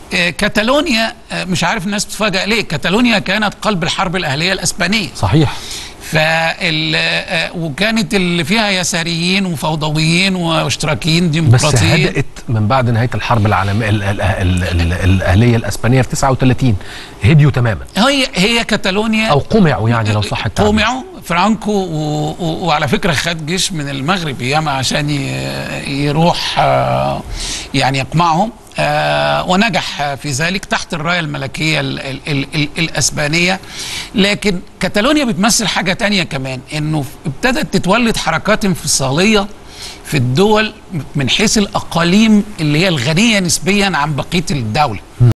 آه، كاتالونيا آه، مش عارف الناس بتتفاجئ ليه كاتالونيا كانت قلب الحرب الاهليه الاسبانيه صحيح فال آه، وكانت اللي فيها يساريين وفوضويين واشتراكيين بس ديمقراطيين هدأت من بعد نهايه الحرب العالميه ال- ال- ال- ال- الاهليه الاسبانيه في 39 هديوا تماما هي هي كاتالونيا او قمعوا يعني لو صح التعبير قمعوا فرانكو و... و... وعلى فكره خد جيش من المغرب ياما عشان ي... يروح آه، يعني يقمعهم آه، ونجح في ذلك تحت الرايه الملكيه ال... ال... ال... ال... الاسبانيه لكن كاتالونيا بتمثل حاجه تانية كمان انه ابتدت تتولد حركات انفصاليه في الدول من حيث الاقاليم اللي هي الغنيه نسبيا عن بقيه الدوله